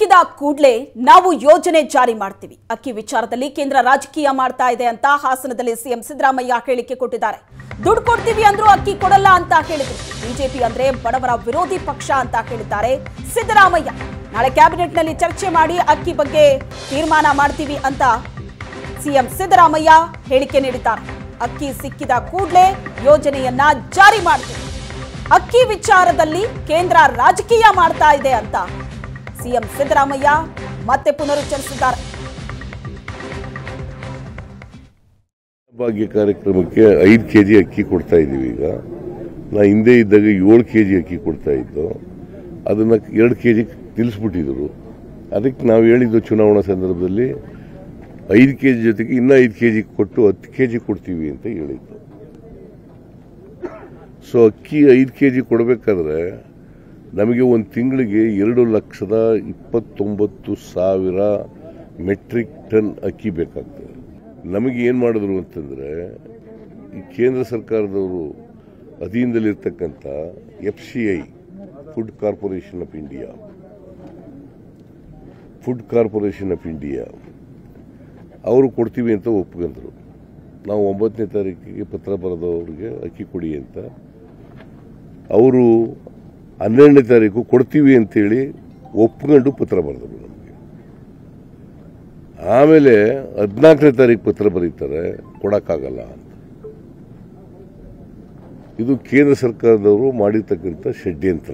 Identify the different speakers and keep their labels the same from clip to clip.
Speaker 1: ಸಿಕ್ಕಿದ ಕೂಡಲೇ ನಾವು ಯೋಜನೆ ಜಾರಿ ಮಾಡ್ತೀವಿ ಅಕ್ಕಿ ವಿಚಾರದಲ್ಲಿ ಕೇಂದ್ರ ರಾಜಕೀಯ ಮಾಡ್ತಾ ಇದೆ ಅಂತ ಹಾಸನದಲ್ಲಿ ಸಿಎಂ ಸಿದ್ದರಾಮಯ್ಯ ಹೇಳಿಕೆ ಕೊಟ್ಟಿದ್ದಾರೆ ದುಡ್ಡು ಕೊಡ್ತೀವಿ ಅಂದ್ರೂ ಅಕ್ಕಿ ಕೊಡಲ್ಲ ಅಂತ ಹೇಳಿದ್ರು ಬಿಜೆಪಿ ಅಂದ್ರೆ ಬಡವರ ವಿರೋಧಿ ಪಕ್ಷ ಅಂತ ಹೇಳಿದ್ದಾರೆ ಸಿದ್ದರಾಮಯ್ಯ ನಾಳೆ ಕ್ಯಾಬಿನೆಟ್ನಲ್ಲಿ ಚರ್ಚೆ ಮಾಡಿ ಅಕ್ಕಿ ಬಗ್ಗೆ ತೀರ್ಮಾನ ಮಾಡ್ತೀವಿ ಅಂತ ಸಿಎಂ ಸಿದ್ದರಾಮಯ್ಯ ಹೇಳಿಕೆ ನೀಡಿದ್ದಾರೆ ಅಕ್ಕಿ ಸಿಕ್ಕಿದ ಕೂಡಲೇ ಯೋಜನೆಯನ್ನ ಜಾರಿ ಮಾಡ್ತೀವಿ ಅಕ್ಕಿ ವಿಚಾರದಲ್ಲಿ ಕೇಂದ್ರ ರಾಜಕೀಯ ಮಾಡ್ತಾ ಇದೆ ಅಂತ ಸಿಎಂ ಸಿದ್ದರಾಮಯ್ಯ ಮತ್ತೆ ಪುನರುಚ್ಚರಿಸಿದ್ದಾರೆ
Speaker 2: ಭಾಗ್ಯ ಕಾರ್ಯಕ್ರಮಕ್ಕೆ ಐದು ಕೆ ಜಿ ಅಕ್ಕಿ ಕೊಡ್ತಾ ಇದ್ದೀವಿ ಈಗ ನಾ ಹಿಂದೆ ಇದ್ದಾಗ ಏಳು ಕೆ ಜಿ ಅಕ್ಕಿ ಕೊಡ್ತಾ ಇದ್ದು ಅದನ್ನ ಎರಡು ಕೆ ಜಿ ನಿಲ್ಲಿಸ್ಬಿಟ್ಟಿದ್ರು ಅದಕ್ಕೆ ನಾವು ಹೇಳಿದ್ದು ಚುನಾವಣಾ ಸಂದರ್ಭದಲ್ಲಿ ಐದು ಕೆ ಜಿ ಜೊತೆಗೆ ಇನ್ನೂ ಐದು ಕೆ ಜಿ ಕೊಟ್ಟು ಹತ್ತು ಕೆ ಜಿ ಕೊಡ್ತೀವಿ ಅಂತ ಹೇಳಿದ್ದು ಸೊ ಅಕ್ಕಿ ಐದು ಕೆ ಜಿ ಕೊಡಬೇಕಾದ್ರೆ ನಮಗೆ ಒಂದು ತಿಂಗಳಿಗೆ ಎರಡು ಲಕ್ಷದ ಇಪ್ಪತ್ತೊಂಬತ್ತು ಸಾವಿರ ಮೆಟ್ರಿಕ್ ಟನ್ ಅಕ್ಕಿ ಬೇಕಾಗ್ತದೆ ನಮಗೆ ಏನು ಮಾಡಿದ್ರು ಅಂತಂದರೆ ಈ ಕೇಂದ್ರ ಸರ್ಕಾರದವರು ಅಧೀನದಲ್ಲಿರ್ತಕ್ಕಂಥ F C I food corporation of India food corporation of India ಅವರು ಕೊಡ್ತೀವಿ ಅಂತ ಒಪ್ಕೊಂಡ್ರು ನಾವು ಒಂಬತ್ತನೇ ತಾರೀಕಿಗೆ ಪತ್ರ ಬರೆದವ್ರಿಗೆ ಅಕ್ಕಿ ಕೊಡಿ ಅಂತ ಅವರು ಹನ್ನೆರಡನೇ ತಾರೀಕು ಕೊಡ್ತೀವಿ ಅಂತೇಳಿ ಒಪ್ಕೊಂಡು ಪತ್ರ ಬರೆದರು ನಮಗೆ ಆಮೇಲೆ ಹದಿನಾಲ್ಕನೇ ತಾರೀಕು ಪತ್ರ ಬರೀತಾರೆ ಕೊಡಕ್ಕಾಗಲ್ಲ ಅಂತ ಇದು ಕೇಂದ್ರ ಸರ್ಕಾರದವರು ಮಾಡಿರ್ತಕ್ಕಂಥ ಷಡ್ಯಂತ್ರ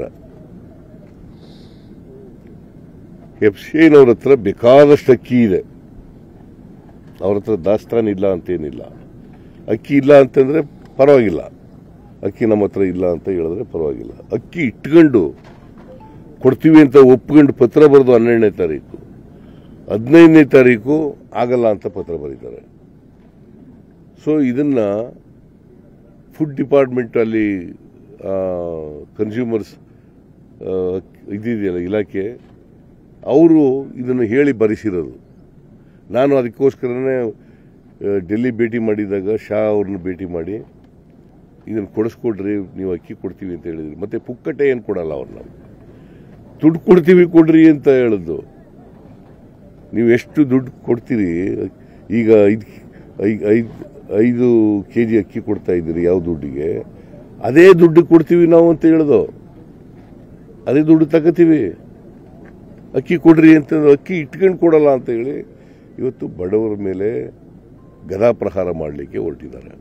Speaker 2: ಎಫ್ ಸಿ ಐನವ್ರ ಹತ್ರ ಬೇಕಾದಷ್ಟು ಅಕ್ಕಿ ಇದೆ ಅವ್ರ ಹತ್ರ ದಾಸ್ತಾನು ಇಲ್ಲ ಅಂತೇನಿಲ್ಲ ಅಕ್ಕಿ ಇಲ್ಲ ಅಂತಂದ್ರೆ ಪರವಾಗಿಲ್ಲ ಅಕ್ಕಿ ನಮ್ಮ ಹತ್ರ ಇಲ್ಲ ಅಂತ ಹೇಳಿದ್ರೆ ಪರವಾಗಿಲ್ಲ ಅಕ್ಕಿ ಇಟ್ಕೊಂಡು ಕೊಡ್ತೀವಿ ಅಂತ ಒಪ್ಕೊಂಡು ಪತ್ರ ಬರೆದು ಹನ್ನೆರಡನೇ ತಾರೀಕು ಹದಿನೈದನೇ ತಾರೀಕು ಆಗಲ್ಲ ಅಂತ ಪತ್ರ ಬರೀತಾರೆ ಸೊ ಇದನ್ನ ಫುಡ್ ಡಿಪಾರ್ಟ್ಮೆಂಟ್ ಅಲ್ಲಿ ಕನ್ಸ್ಯೂಮರ್ಸ್ ಇದಿದೆಯಲ್ಲ ಇಲಾಖೆ ಅವರು ಇದನ್ನು ಹೇಳಿ ಬರೆಸಿರೋದು ನಾನು ಅದಕ್ಕೋಸ್ಕರನೇ ಆ, ಡೆಲ್ಲಿ ಭೇಟಿ ಮಾಡಿದಾಗ ಶಾ ಅವ್ರನ್ನ ಭೇಟಿ ಮಾಡಿ ಇದನ್ನು ಕೊಡಿಸ್ಕೊಡ್ರಿ ನೀವು ಅಕ್ಕಿ ಕೊಡ್ತೀವಿ ಅಂತ ಹೇಳಿದ್ರಿ ಮತ್ತೆ ಪುಕ್ಕಟೆ ಏನು ಕೊಡಲ್ಲ ಅವ್ರು ನಾವು ದುಡ್ಡು ಕೊಡ್ತೀವಿ ಕೊಡ್ರಿ ಅಂತ ಹೇಳಿದ್ದು ನೀವು ಎಷ್ಟು ದುಡ್ಡು ಕೊಡ್ತೀರಿ ಈಗ ಐದು ಐದು ಐದು ಕೆ ಜಿ ಅಕ್ಕಿ ಕೊಡ್ತಾ ಇದ್ದೀರಿ ಯಾವ ದುಡ್ಡಿಗೆ ಅದೇ ದುಡ್ಡು ಕೊಡ್ತೀವಿ ನಾವು ಅಂತ ಹೇಳ್ದು ಅದೇ ದುಡ್ಡು ತಗೋತೀವಿ ಅಕ್ಕಿ ಕೊಡ್ರಿ ಅಂತಂದ್ರೆ ಅಕ್ಕಿ ಇಟ್ಕೊಂಡು ಕೊಡಲ್ಲ ಅಂತ ಹೇಳಿ ಇವತ್ತು ಬಡವರ ಮೇಲೆ ಗದಾ ಪ್ರಹಾರ ಮಾಡಲಿಕ್ಕೆ ಹೊರಟಿದ್ದಾರೆ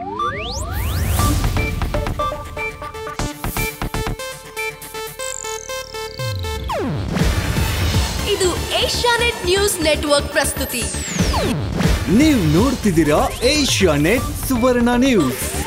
Speaker 3: ಇದು ಏಷ್ಯಾನೆಟ್ ನ್ಯೂಸ್ ನೆಟ್ವರ್ಕ್ ಪ್ರಸ್ತುತಿ
Speaker 4: ನೀವು ನೋಡ್ತಿದ್ದೀರಾ ಏಷ್ಯಾ ನೆಟ್ ಸುವರ್ಣ ನ್ಯೂಸ್